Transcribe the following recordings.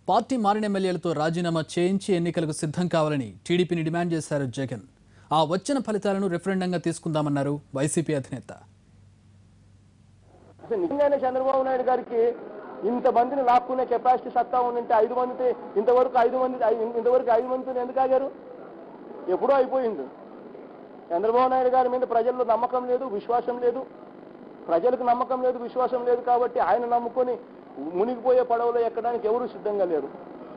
party మారిన ఎమ్మెల్యేలతో రాజీనామా చేయించి ఎన్నికలకు సిద్ధం కావాలని టీడీపీని డిమాండ్ చేశారు జగన్ ఆ వచ్చిన ఫలితాలను రెఫరెండంగా తీసుకుందామన్నారు వైసీపీ అధినేత అసలు నిజంగానే చంద్రబాబు నాయుడు గారికి ఇంతమందిని లాక్కునే కెపాసిటీ సత్తా ఉందంటే ఐదు మందితో ఇంతవరకు ఐదు మంది ఐ- ఇంతవరకు ఐదు మందితో ఎందుకు ఆగారు ఎప్పుడో అయిపోయింది చంద్రబాబు నాయుడు గారి మీద ప్రజల్లో నమ్మకం లేదు విశ్వాసం లేదు ప్రజలకు నమ్మకం లేదు విశ్వాసం లేదు కాబట్టి ఆయన నమ్ముకొని మునిగిపోయే పడవలో ఎక్కడానికి ఎవరు సిద్ధంగా లేరు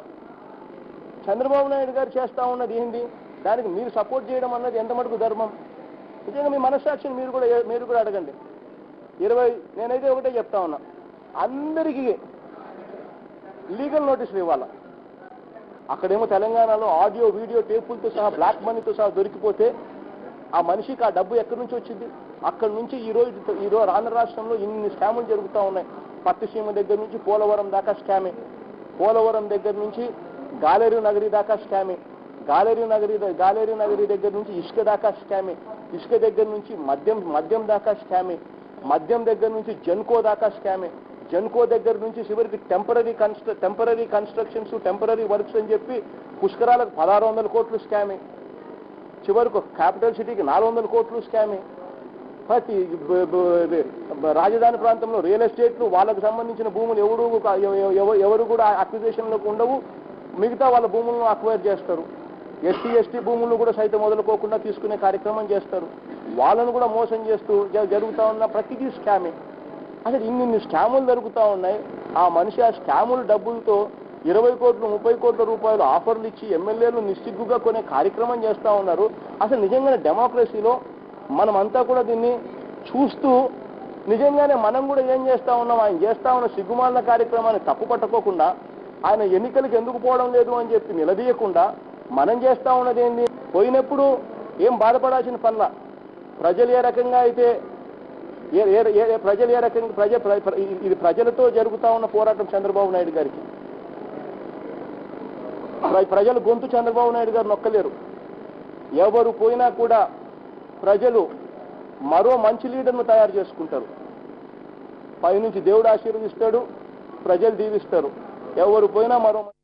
చంద్రబాబు నాయుడు గారు చేస్తా ఉన్నది ఏంటి దానికి మీరు సపోర్ట్ చేయడం అన్నది ఎంత మటుకు ధర్మం నిజంగా మీ మనస్సాక్షిని మీరు కూడా మీరు కూడా అడగండి ఇరవై నేనైతే ఒకటే చెప్తా ఉన్నా అందరికీ లీగల్ నోటీసులు ఇవ్వాలా అక్కడేమో తెలంగాణలో ఆడియో వీడియో టేపులతో సహా బ్లాక్ మనీతో సహా దొరికిపోతే ఆ మనిషికి ఆ డబ్బు ఎక్కడి నుంచి వచ్చింది అక్కడి నుంచి ఈ రోజు ఈ రోజు ఆంధ్ర రాష్ట్రంలో ఇన్ని స్కాములు జరుగుతూ ఉన్నాయి పట్టుసీమ దగ్గర నుంచి పోలవరం దాకా స్కామే పోలవరం దగ్గర నుంచి గాలేరు నగరి దాకా స్కామే గాలేరు నగరి ద- గాలేరు నగరి దగ్గర నుంచి ఇసుక దాకా స్కామే ఇసుక దగ్గర నుంచి మద్యం మద్యం దాకా స్కామే మద్యం దగ్గర నుంచి జెన్కో దాకా స్కామే జెన్కో దగ్గర నుంచి చివరికి టెంపరీ కన్స్ట్ర టెంపరీ కన్స్ట్రక్షన్స్ టెంపరీ వర్క్స్ అని చెప్పి పుష్కరాలకు పదహారు వందల కోట్లు స్కామే చివరకు క్యాపిటల్ సిటీకి నాలుగు వందల కోట్లు స్కామే ప్రతి బ- బ- బ- రాజధాని ప్రాంతంలో రియల్ ఎస్టేట్లు వాళ్ళకు సంబంధించిన భూములు ఎవరు ఎవ- ఎవరు కూడా అక్విజిషన్లోకి ఉండవు మిగతా వాళ్ళ భూములను అక్వైర్ చేస్తారు ఎస్సీ ఎస్టీ భూములను కూడా సైతం వదులుకోకుండా తీసుకునే కార్యక్రమం చేస్తారు వాళ్ళను కూడా మోసం చేస్తూ జ- జరుగుతా ఉన్న ప్రతిదీ స్కామే అసలు ఇన్ని ఇన్ని స్కాములు జరుగుతూ ఉన్నాయి ఆ మనిషి ఆ స్కాముల డబ్బులతో ఇరవై కోట్లు ముప్పై కోట్ల రూపాయలు ఆఫర్లు ఇచ్చి ఎమ్మెల్యేలు నిస్సిగ్గుగా కొనే కార్యక్రమం చేస్తూ ఉన్నారు అసలు నిజంగానే డెమోక్రసీలో మనమంతా కూడా దీన్ని చూస్తూ నిజంగానే మనం కూడా ఏం చేస్తా ఉన్నాం ఆయన చేస్తా ఉన్న సిగ్గుమాలిన కార్యక్రమాన్ని తప్పు పట్టుకోకుండా ఆయన ఎన్నికలకు ఎందుకు పోవడం లేదు అని చెప్పి నిలదీయకుండా మనం చేస్తా ఉన్నది ఏంది పోయినప్పుడు ఏం బాధపడాల్సిన పనుల ప్రజలు ఏ రకంగా అయితే ఏ ఏ- ఏ- ఏ- ప్రజలు ఏ రకంగా ప్రజ ప్ర- ప్ర- ఇది- ఇది ప్రజలతో జరుగుతా ఉన్న పోరాటం చంద్రబాబు నాయుడు గారికి ప్ర- ప్రజలు గొంతు చంద్రబాబు నాయుడు గారు నొక్కలేరు ఎవరు పోయినా కూడా ప్రజలు మరో మంచి లీడర్ను తయారు చేసుకుంటారు పైనుంచి దేవుడు ఆశీర్వదిస్తాడు ప్రజలు దీవిస్తారు ఎవరు పోయినా మరో